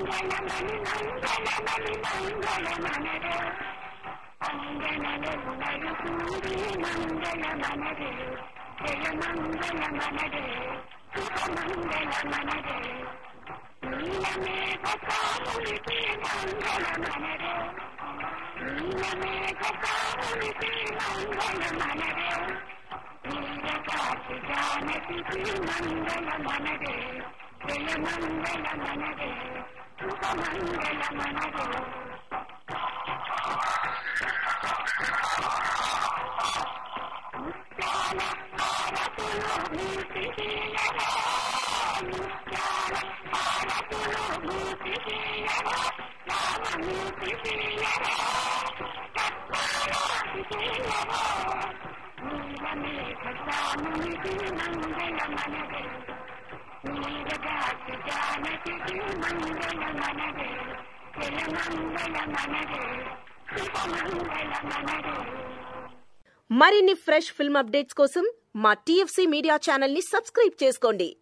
మంగళమని మంగళమని మంగళమనరే అంగనలు కూడి మంగళమనరే జయ మంగళమనరే శుభమంగళమనరే నీలమేఘ కామునికి మంగళమనరే నీలమేఘ కామునికి మంగళమనరే నీలకాశి జానకి మంగళమనరే జయ మంగళమనరే శుభమంగళమనరే ముత్యాల హారతులు మూసివేయరా ముత్యాల హారతులు మూసివేయరా రామ మూసివేయరా తత్వారాసివేయరా నీలమేఘ సామునికి మంగళమనరే నీరదాసి జానకి మంగళమనరే జయ మంగళమనరే శుభమంగళమనరే మరిన్ని ఫ్రెష్ ఫిల్మ్ అప్డేట్స్ కోసం మా టీఎఫ్సీ మీడియా ఛానల్ ని సబ్స్క్రైబ్ చేసుకోండి